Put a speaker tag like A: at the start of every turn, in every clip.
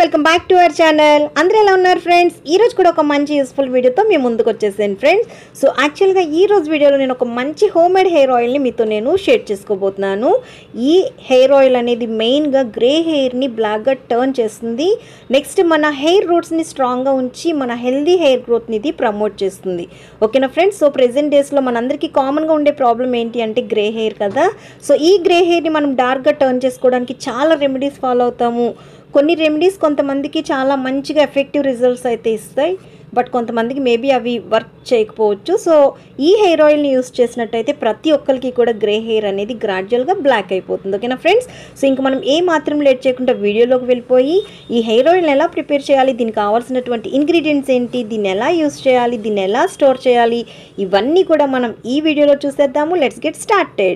A: welcome back to our channel అందరూ ఎలా ఉన్నారు ఫ్రెండ్స్ ఈ రోజు కూడా ఒక మంచి యూస్ఫుల్ వీడియోతో మేము ముందుకు వచ్చేసాను ఫ్రెండ్స్ సో యాక్చువల్గా ఈ రోజు వీడియోలో నేను ఒక మంచి హోమ్ మేడ్ హెయిర్ ఆయిల్ని మీతో నేను షేర్ చేసుకోబోతున్నాను ఈ హెయిర్ ఆయిల్ అనేది మెయిన్గా గ్రే హెయిర్ని బ్లాక్గా టర్న్ చేస్తుంది నెక్స్ట్ మన హెయిర్ రూట్స్ని స్ట్రాంగ్గా ఉంచి మన హెల్దీ హెయిర్ గ్రోత్ని ఇది ప్రమోట్ చేస్తుంది ఓకేనా ఫ్రెండ్స్ సో ప్రెసెంట్ డేస్లో మనందరికీ కామన్గా ఉండే ప్రాబ్లం ఏంటి అంటే గ్రే హెయిర్ కదా సో ఈ గ్రే హెయిర్ని మనం డార్క్గా టర్న్ చేసుకోవడానికి చాలా రెమెడీస్ ఫాలో అవుతాము కొన్ని రెమెడీస్ కొంతమందికి చాలా మంచిగా ఎఫెక్టివ్ రిజల్ట్స్ అయితే ఇస్తాయి బట్ కొంతమందికి మేబీ అవి వర్క్ చేయకపోవచ్చు సో ఈ హెయిర్ ఆయిల్ని యూస్ చేసినట్టయితే ప్రతి ఒక్కరికి కూడా గ్రే హెయిర్ అనేది గ్రాడ్యువల్గా బ్లాక్ అయిపోతుంది ఓకేనా ఫ్రెండ్స్ సో ఇంక మనం ఏ మాత్రం లేట్ చేయకుండా వీడియోలోకి వెళ్ళిపోయి ఈ హెయిర్ ఆయిల్ని ఎలా ప్రిపేర్ చేయాలి దీనికి కావాల్సినటువంటి ఇంగ్రీడియంట్స్ ఏంటి దీన్ని ఎలా యూస్ చేయాలి దీన్ని ఎలా స్టోర్ చేయాలి ఇవన్నీ కూడా మనం ఈ వీడియోలో చూసేద్దాము let's get started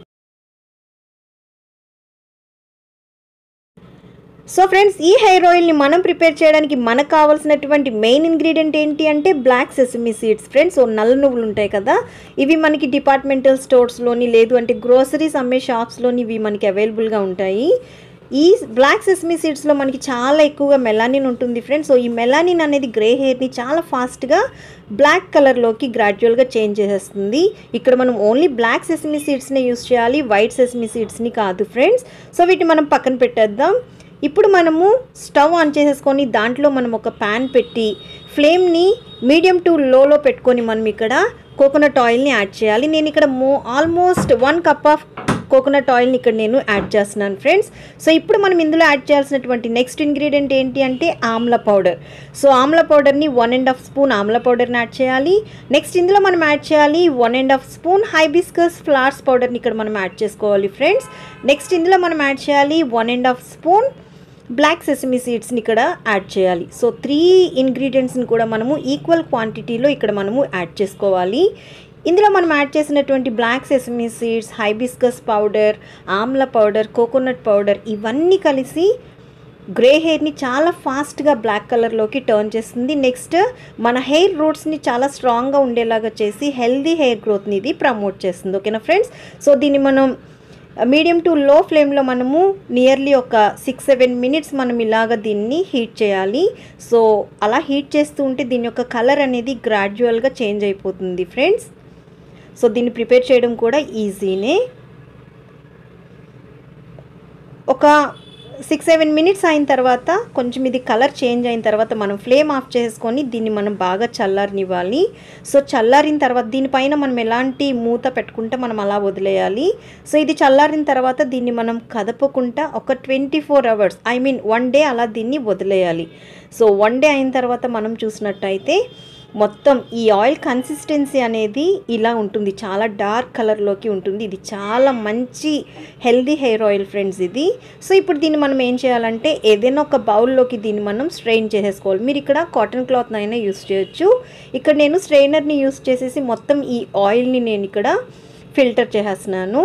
A: so friends ఈ హెయిర్ ఆయిల్ని మనం ప్రిపేర్ చేయడానికి మనకు కావాల్సినటువంటి మెయిన్ ఇంగ్రీడియంట్ ఏంటి అంటే బ్లాక్ సెసమి సీడ్స్ ఫ్రెండ్స్ ఓ నల్ల నువ్వులు ఉంటాయి కదా ఇవి మనకి డిపార్ట్మెంటల్ స్టోర్స్లోని లేదు అంటే గ్రోసరీస్ అమ్మే షాప్స్లోని ఇవి మనకి అవైలబుల్గా ఉంటాయి ఈ బ్లాక్ సెసమి సీడ్స్లో మనకి చాలా ఎక్కువగా మెలానిన్ ఉంటుంది ఫ్రెండ్స్ సో ఈ మెలానిన్ అనేది గ్రే హెయిర్ని చాలా ఫాస్ట్గా బ్లాక్ కలర్లోకి గ్రాడ్యువల్గా చేంజ్ చేసేస్తుంది ఇక్కడ మనం ఓన్లీ బ్లాక్ సెసమి సీడ్స్ని యూస్ చేయాలి వైట్ సెసమి సీడ్స్ని కాదు ఫ్రెండ్స్ సో వీటిని మనం పక్కన పెట్టేద్దాం ఇప్పుడు మనము స్టవ్ ఆన్ చేసేసుకొని దాంట్లో మనం ఒక ప్యాన్ పెట్టి ఫ్లేమ్ని మీడియం టు లోలో పెట్టుకొని మనం ఇక్కడ కోకోనట్ ఆయిల్ని యాడ్ చేయాలి నేను ఇక్కడ మో almost one cup of coconut ఆయిల్ని ఇక్కడ నేను యాడ్ చేస్తున్నాను ఫ్రెండ్స్ సో ఇప్పుడు మనం ఇందులో యాడ్ చేయాల్సినటువంటి నెక్స్ట్ ఇంగ్రీడియంట్ ఏంటి అంటే ఆమ్ల పౌడర్ సో ఆమ్ల పౌడర్ని వన్ అండ్ హాఫ్ స్పూన్ ఆమ్ల పౌడర్ని యాడ్ చేయాలి నెక్స్ట్ ఇందులో మనం యాడ్ చేయాలి one and half spoon hibiscus flowers పౌడర్ని ఇక్కడ మనం యాడ్ చేసుకోవాలి ఫ్రెండ్స్ నెక్స్ట్ ఇందులో మనం యాడ్ చేయాలి one and half spoon black sesame సీడ్స్ని ఇక్కడ యాడ్ చేయాలి సో త్రీ ఇంగ్రీడియంట్స్ని కూడా మనము ఈక్వల్ క్వాంటిటీలో ఇక్కడ మనము యాడ్ చేసుకోవాలి ఇందులో మనం యాడ్ చేసినటువంటి black sesame seeds hibiscus powder amla powder coconut powder ఇవన్నీ కలిసి గ్రే హెయిర్ని చాలా ఫాస్ట్గా బ్లాక్ కలర్లోకి టర్న్ చేస్తుంది నెక్స్ట్ మన హెయిర్ రూట్స్ని చాలా స్ట్రాంగ్గా ఉండేలాగా చేసి హెల్దీ హెయిర్ గ్రోత్ని ఇది ప్రమోట్ చేస్తుంది ఓకేనా ఫ్రెండ్స్ సో దీన్ని మనం మీడియం టు లో ఫ్లేమ్లో మనము నియర్లీ ఒక సిక్స్ సెవెన్ మినిట్స్ మనం ఇలాగ దీన్ని హీట్ చేయాలి సో అలా హీట్ చేస్తూ ఉంటే దీని యొక్క కలర్ అనేది గ్రాడ్యువల్గా చేంజ్ అయిపోతుంది ఫ్రెండ్స్ సో దీన్ని ప్రిపేర్ చేయడం కూడా ఈజీనే ఒక సిక్స్ సెవెన్ మినిట్స్ అయిన తర్వాత కొంచెం ఇది కలర్ చేంజ్ అయిన తర్వాత మనం ఫ్లేమ్ ఆఫ్ చేసుకొని దీన్ని మనం బాగా చల్లారనివ్వాలి సో చల్లారిన తర్వాత దీనిపైన మనం ఎలాంటి మూత పెట్టుకుంటే మనం అలా వదిలేయాలి సో ఇది చల్లారిన తర్వాత దీన్ని మనం కదపకుండా ఒక twenty four hours I mean one day అలా దీన్ని వదిలేయాలి సో వన్ డే అయిన తర్వాత మనం చూసినట్టయితే మొత్తం ఈ ఆయిల్ కన్సిస్టెన్సీ అనేది ఇలా ఉంటుంది చాలా డార్క్ కలర్లోకి ఉంటుంది ఇది చాలా మంచి హెల్దీ హెయిర్ ఆయిల్ ఫ్రెండ్స్ ఇది సో ఇప్పుడు దీన్ని మనం ఏం చేయాలంటే ఏదైనా ఒక బౌల్లోకి దీన్ని మనం స్ట్రెయిన్ చేసేసుకోవాలి మీరు ఇక్కడ కాటన్ క్లాత్ అయినా యూస్ చేయొచ్చు ఇక్కడ నేను స్ట్రెయినర్ని యూస్ చేసేసి మొత్తం ఈ ఆయిల్ని నేను ఇక్కడ ఫిల్టర్ చేసేస్తున్నాను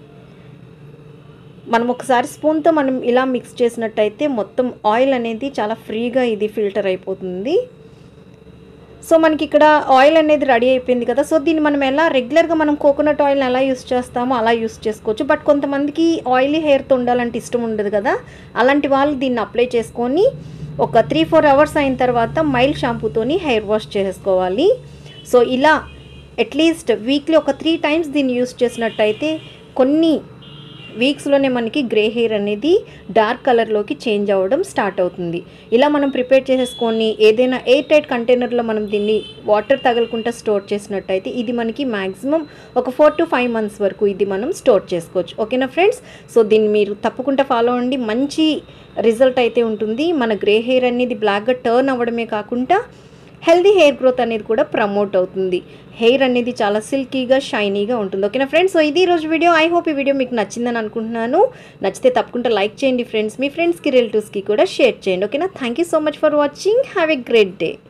A: మనం ఒకసారి స్పూన్తో మనం ఇలా మిక్స్ చేసినట్టయితే మొత్తం ఆయిల్ అనేది చాలా ఫ్రీగా ఇది ఫిల్టర్ అయిపోతుంది సో మనకి ఇక్కడ ఆయిల్ అనేది రెడీ అయిపోయింది కదా సో దీన్ని మనం ఎలా రెగ్యులర్గా మనం కోకోనట్ ఆయిల్ని ఎలా యూస్ చేస్తామో అలా యూస్ చేసుకోవచ్చు బట్ కొంతమందికి ఆయిలీ హెయిర్తో ఉండాలంటే ఇష్టం ఉండదు కదా అలాంటి వాళ్ళు దీన్ని అప్లై చేసుకొని ఒక త్రీ ఫోర్ అవర్స్ అయిన తర్వాత మైల్డ్ షాంపూతోని హెయిర్ వాష్ చేసుకోవాలి సో ఇలా అట్లీస్ట్ వీక్లీ ఒక త్రీ టైమ్స్ దీన్ని యూస్ చేసినట్టయితే కొన్ని వీక్స్లోనే మనకి గ్రే హెయిర్ అనేది డార్క్ కలర్లోకి చేంజ్ అవ్వడం స్టార్ట్ అవుతుంది ఇలా మనం ప్రిపేర్ చేసేసుకొని ఏదైనా ఎయిర్ టైట్ కంటైనర్లో మనం దీన్ని వాటర్ తగలకుండా స్టోర్ చేసినట్టయితే ఇది మనకి మ్యాక్సిమం ఒక ఫోర్ టు ఫైవ్ మంత్స్ వరకు ఇది మనం స్టోర్ చేసుకోవచ్చు ఓకేనా ఫ్రెండ్స్ సో దీన్ని మీరు తప్పకుండా ఫాలో అవ్వండి మంచి రిజల్ట్ అయితే ఉంటుంది మన గ్రే హెయిర్ అనేది బ్లాక్గా టర్న్ అవ్వడమే కాకుండా హెల్దీ హెయిర్ గ్రోత్ అనేది కూడా ప్రమోట్ అవుతుంది హెయిర్ అనేది చాలా సిల్కీగా షైనీగా ఉంటుంది ఓకేనా ఫ్రెండ్స్ సో ఇది రోజు వీడియో ఐ హోప్ ఈ వీడియో మీకు నచ్చిందని అనుకుంటున్నాను నచ్చితే తప్పకుండా లైక్ చేయండి ఫ్రెండ్స్ మీ ఫ్రెండ్స్కి రిలేటివ్స్కి కూడా షేర్ చేయండి ఓకేనా thank you so much for watching have a great day